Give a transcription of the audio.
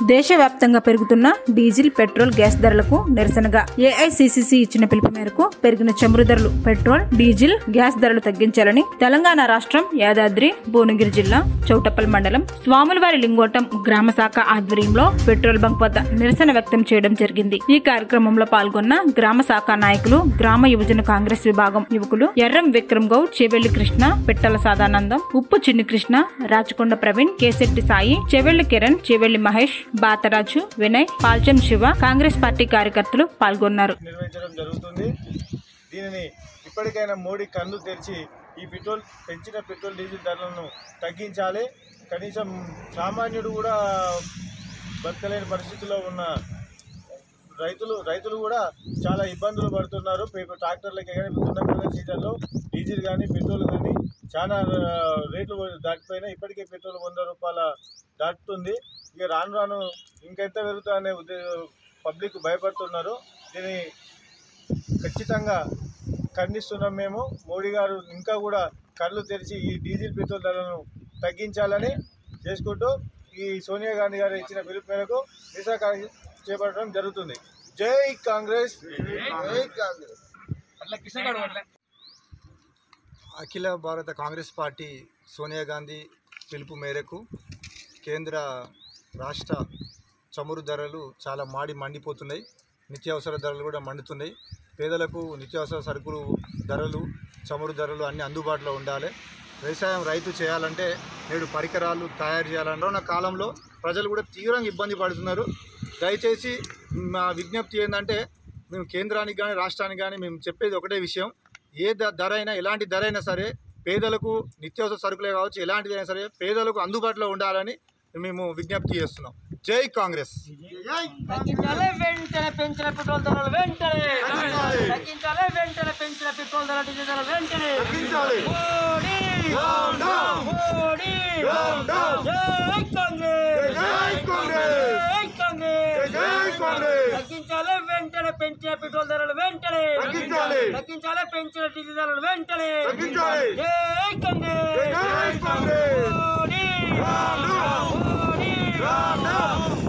దేశవ్యాప్తంగా పెరుగుతున్న diesel petrol gas ధరలకు నిరసనగా ఏఐసిసిసి ఇచ్చిన పిలుపు మేరకు పెరిగిన చమురు ధరలు పెట్రోల్ డీజిల్ గ్యాస్ ధరలు తగ్గించాలని తెలంగాణ రాష్ట్రం యాదాద్రి భువనగిరి జిల్లా చౌటప్పల్ మండలం స్వాములవారి లింగోటం గ్రామ శాఖ ఆధ్వర్యంలో పెట్రోల్ బంక్ వద్ద నిరసన వ్యక్తం చేయడం జరిగింది ఈ కార్యక్రమంలో పాల్గొన్న గ్రామ శాఖ నాయకులు గ్రామ యువజన కాంగ్రెస్ విభాగం యువకులు ఎర్రం విక్రమ్ గౌడ్ చెవెళ్లి కృష్ణ పిట్టల సాదానందం ఉప్పు చిన్ని కృష్ణ రాచకొండ ప్రవీణ్ కేశెట్టి సాయి చెవెళ్లి కిరణ్ చెవెళ్లి మహేష్ బాతరాజు వినయ్ పాల్చం శివ కాంగ్రెస్ పార్టీ కార్యకర్తలు పాల్గొన్నారు నిర్వహించడం జరుగుతుంది దీనిని ఇప్పటికైనా మోడీ కన్ను తెరిచి ఈ పెట్రోల్ పెంచిన పెట్రోల్ డీజిల్ ధరలను తగ్గించాలి కనీసం సామాన్యుడు కూడా బతకలేని పరిస్థితిలో ఉన్న రైతులు రైతులు కూడా చాలా ఇబ్బందులు పడుతున్నారు పేపర్ ట్రాక్టర్లకి కానీ దున్నపోయిన సీజన్లో డీజిల్ కానీ పెట్రోల్ కానీ చాలా ఆ, రేట్లు దాటిపోయినా ఇప్పటికే పెట్రోల్ వంద రూపాయల దాటుతుంది ఇక రాను రాను ఇంకెంత పెరుగుతాయనే ఉద్దే పబ్లిక్ భయపడుతున్నారు దీన్ని ఖచ్చితంగా ఖండిస్తున్నాం మేము మోడీ గారు ఇంకా కూడా కళ్ళు తెరిచి ఈ డీజిల్ పెట్రోల్ ధరలను తగ్గించాలని చేసుకుంటూ ఈ సోనియా గాంధీ గారు ఇచ్చిన పిలుపు మేరకు నిరసన చేపట్టడం జరుగుతుంది జై కాంగ్రెస్ జై కాంగ్రెస్ అఖిల భారత కాంగ్రెస్ పార్టీ సోనియా గాంధీ పిలుపు మేరకు కేంద్ర రాష్ట్ర చమురు ధరలు చాలా మాడి మండిపోతున్నాయి నిత్యావసర ధరలు కూడా మండుతున్నాయి పేదలకు నిత్యావసర సరుకులు ధరలు చమురు ధరలు అన్నీ అందుబాటులో ఉండాలి వ్యవసాయం రైతు చేయాలంటే నేడు పరికరాలు తయారు చేయాలంటే ఉన్న కాలంలో ప్రజలు కూడా తీవ్రంగా ఇబ్బంది పడుతున్నారు దయచేసి మా విజ్ఞప్తి ఏంటంటే మేము కేంద్రానికి కానీ రాష్ట్రానికి కానీ మేము చెప్పేది ఒకటే విషయం ఏ ద- ధర అయినా ఎలాంటి ధర అయినా సరే పేదలకు నిత్యావసర సరుకులే కావచ్చు ఎలాంటిదైనా సరే పేదలకు అందుబాటులో ఉండాలని మేము విజ్ఞప్తి చేస్తున్నాం జై కాంగ్రెస్ తగ్గించాలి వెంటనే పెంచిన పెట్రోల్ ధరలు వెంటనే తగ్గించాలి వెంటనే పెంచిన పెట్రోల్ ధర డీజిల్ ధరలు వెంటనే మోడీ మోడీ జై కాంగ్రెస్ జై కాంగ్రెస్ తగ్గించాలి వెంటనే పెంచిన పెట్రోల్ ధరలు వెంటనే తగ్గించాలి పెంచిన డీజిల్ ధరలు వెంటనే జై కాంగ్రెస్ మోడీ మోడీ